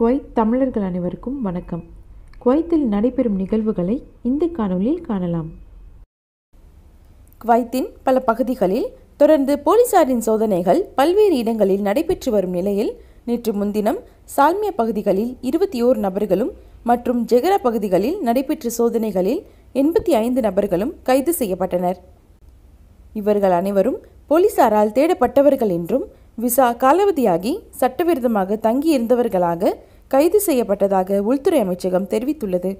Kuwait தமிழர்கள் அனைவருக்கும் வணக்கம் குவைத்தில் நடைபெறும் நிகழ்வுகளை இந்த காணொளியில் காணலாம் குவைத்தின் பல பகுதிகளில் தொடர்ந்து போலீசாரின் சோதனைகள் பல்வேறு இடங்களில் நடைபெற்று வரும் நிலையில் நேற்று முன்தினம் சால்மியா பகுதிகளில் இருபத்தி ஓர் நபர்களும் மற்றும் ஜெகரா பகுதிகளில் நடைபெற்ற சோதனைகளில் எண்பத்தி ஐந்து நபர்களும் கைது செய்யப்பட்டனர் இவர்கள் அனைவரும் போலீசாரால் தேடப்பட்டவர்கள் என்றும் விசா காலாவதியாகி சட்டவிரோதமாக தங்கியிருந்தவர்களாக கைது செய்யப்பட்டதாக உள்துறை அமைச்சகம் தெரிவித்துள்ளது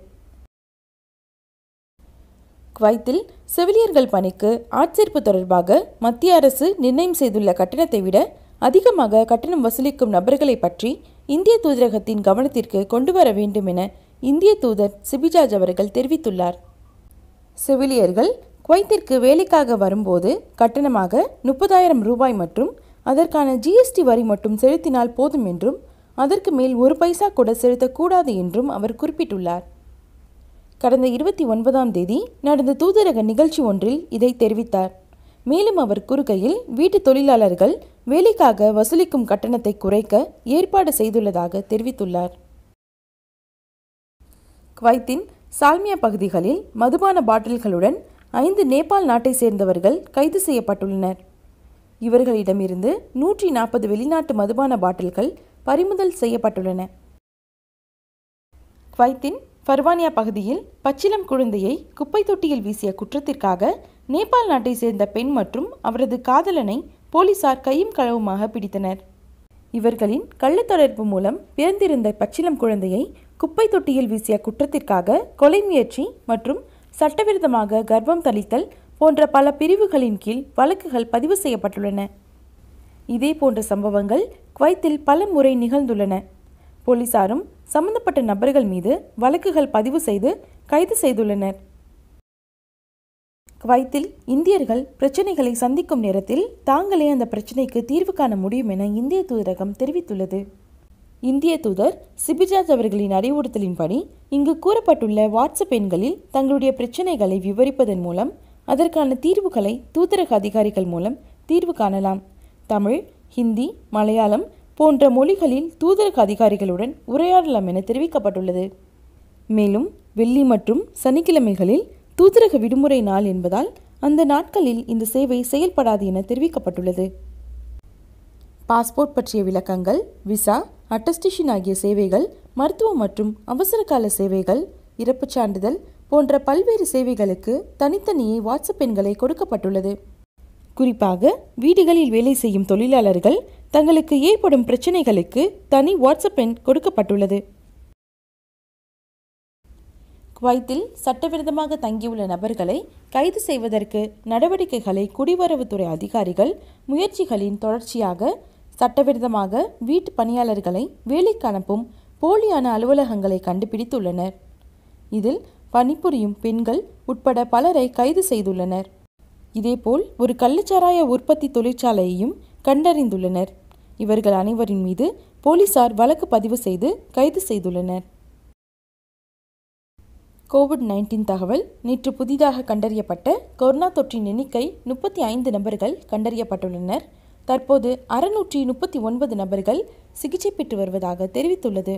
குவைத்தில் செவிலியர்கள் பணிக்கு ஆட்சேர்ப்பு தொடர்பாக மத்திய அரசு நிர்ணயம் செய்துள்ள கட்டணத்தை விட அதிகமாக கட்டணம் வசூலிக்கும் நபர்களை பற்றி இந்திய தூதரகத்தின் கவனத்திற்கு கொண்டு வர வேண்டும் என இந்திய தூதர் சிபிஜாஜ் அவர்கள் தெரிவித்துள்ளார் செவிலியர்கள் குவைத்திற்கு வேலைக்காக வரும்போது கட்டணமாக முப்பதாயிரம் ரூபாய் மற்றும் அதற்கான ஜிஎஸ்டி வரி மட்டும் செலுத்தினால் போதும் என்றும் அதற்கு மேல் ஒரு பைசா கூட செலுத்தக்கூடாது என்றும் அவர் குறிப்பிட்டுள்ளார் கடந்த இருபத்தி ஒன்பதாம் தேதி நடந்த தூதரக நிகழ்ச்சி ஒன்றில் இதை தெரிவித்தார் மேலும் அவர் கூறுகையில் வீட்டு தொழிலாளர்கள் வேலைக்காக வசூலிக்கும் கட்டணத்தை குறைக்க ஏற்பாடு செய்துள்ளதாக தெரிவித்துள்ளார் குவைத்தின் சால்மியா பகுதிகளில் மதுபான பாட்டில்களுடன் ஐந்து நேபாள் நாட்டை சேர்ந்தவர்கள் கைது செய்யப்பட்டுள்ளனர் இவர்களிடமிருந்து நூற்றி நாற்பது வெளிநாட்டு மதுபான பாட்டில்கள் பறிமுதல் செய்யப்பட்டுள்ளன குவைத்தின் ஃபர்வானியா பகுதியில் பச்சிலம் குழந்தையை குப்பை தொட்டியில் வீசிய குற்றத்திற்காக நேபாள் நாட்டை சேர்ந்த பெண் மற்றும் அவரது காதலனை போலீசார் கையும் களவுமாக பிடித்தனர் இவர்களின் கள்ளத் தொடர்பு மூலம் பிறந்திருந்த பச்சிலம் குழந்தையை குப்பை தொட்டியில் வீசிய குற்றத்திற்காக கொலை முயற்சி மற்றும் சட்டவிரோதமாக கர்ப்பம் தளித்தல் போன்ற பல பிரிவுகளின் கீழ் வழக்குகள் பதிவு செய்யப்பட்டுள்ளன இதே போன்ற சம்பவங்கள் குவைத்தில் பல முறை நிகழ்ந்துள்ளன போலீசாரும் சம்பந்தப்பட்ட நபர்கள் மீது வழக்குகள் பதிவு செய்து கைது செய்துள்ளனர் குவைத்தில் இந்தியர்கள் பிரச்சனைகளை சந்திக்கும் நேரத்தில் தாங்களே அந்த பிரச்சனைக்கு தீர்வு காண முடியும் என இந்திய தூதரகம் தெரிவித்துள்ளது இந்திய தூதர் சிபிஜாஜ் அவர்களின் அறிவுறுத்தலின்படி இங்கு கூறப்பட்டுள்ள வாட்ஸ்அப் எண்களில் தங்களுடைய பிரச்சனைகளை விவரிப்பதன் மூலம் அதற்கான தீர்வுகளை தூதரக அதிகாரிகள் மூலம் தீர்வு காணலாம் தமிழ் ஹிந்தி மலையாளம் போன்ற மொழிகளில் தூதரக அதிகாரிகளுடன் உரையாடலாம் என தெரிவிக்கப்பட்டுள்ளது மேலும் வெள்ளி மற்றும் சனிக்கிழமைகளில் தூதரக விடுமுறை நாள் என்பதால் அந்த நாட்களில் இந்த சேவை செயல்படாது என தெரிவிக்கப்பட்டுள்ளது பாஸ்போர்ட் பற்றிய விளக்கங்கள் விசா அட்டஸ்டேஷன் ஆகிய சேவைகள் மருத்துவ மற்றும் அவசரகால சேவைகள் இறப்புச் சான்றிதழ் போன்ற பல்வேறு சேவைகளுக்கு தனித்தனியே வாட்ஸ்அப் எண்களை கொடுக்கப்பட்டுள்ளது குறிப்பாக வீடுகளில் வேலை செய்யும் தொழிலாளர்கள் தங்களுக்கு ஏற்படும் பிரச்சனைகளுக்கு தனி வாட்ஸ்அப் எண் கொடுக்கப்பட்டுள்ளது குவைத்தில் சட்டவிரோதமாக தங்கியுள்ள நபர்களை கைது செய்வதற்கு நடவடிக்கைகளை குடிவரவுத்துறை அதிகாரிகள் முயற்சிகளின் தொடர்ச்சியாக சட்டவிரோதமாக வீட்டு பணியாளர்களை வேலைக்கு அனுப்பும் போலியான அலுவலகங்களை கண்டுபிடித்துள்ளனர் இதில் பணிபுரியும் பெண்கள் உட்பட பலரை கைது செய்துள்ளனர் இதேபோல் ஒரு கள்ளச்சாராய உற்பத்தி தொழிற்சாலையையும் கண்டறிந்துள்ளனர் இவர்கள் அனைவரின் மீது போலீசார் வழக்கு பதிவு செய்து கைது செய்துள்ளனர் கோவிட் நைன்டீன் தகவல் நேற்று புதிதாக கண்டறியப்பட்ட கொரோனா தொற்றின் எண்ணிக்கை முப்பத்தி ஐந்து நபர்கள் கண்டறியப்பட்டுள்ளனர் தற்போது அறுநூற்றி முப்பத்தி ஒன்பது நபர்கள் சிகிச்சை பெற்று வருவதாக தெரிவித்துள்ளது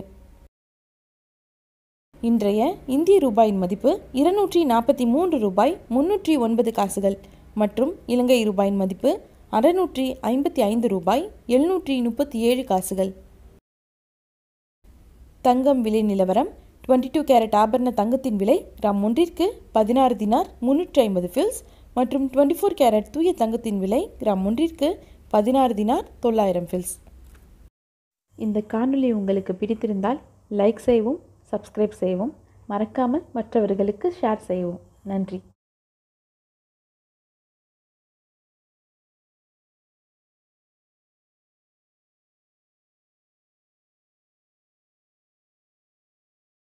இன்றைய இந்திய ரூபாயின் மதிப்பு இருநூற்றி நாற்பத்தி மூன்று ரூபாய் முன்னூற்றி ஒன்பது காசுகள் மற்றும் இலங்கை ரூபாயின் மதிப்பு அறுநூற்றி ஐம்பத்தி ஐந்து ரூபாய் எழுநூற்றி முப்பத்தி ஏழு காசுகள் தங்கம் விலை நிலவரம் டுவெண்ட்டி டூ கேரட் ஆபரண தங்கத்தின் விலை கிராம் ஒன்றிற்கு பதினாறு தினார் முன்னூற்றி ஐம்பது ஃபில்ஸ் மற்றும் டுவெண்ட்டி ஃபோர் கேரட் தூய தங்கத்தின் விலை கிராம் ஒன்றிற்கு பதினாறு தினார் தொள்ளாயிரம் ஃபில்ஸ் இந்த காணொளி உங்களுக்கு பிடித்திருந்தால் லைக் செய்யவும் சப்ஸ்கிரைப் செய்யவும் மறக்காமல் மற்றவர்களுக்கு ஷேர் செய்யவும் நன்றி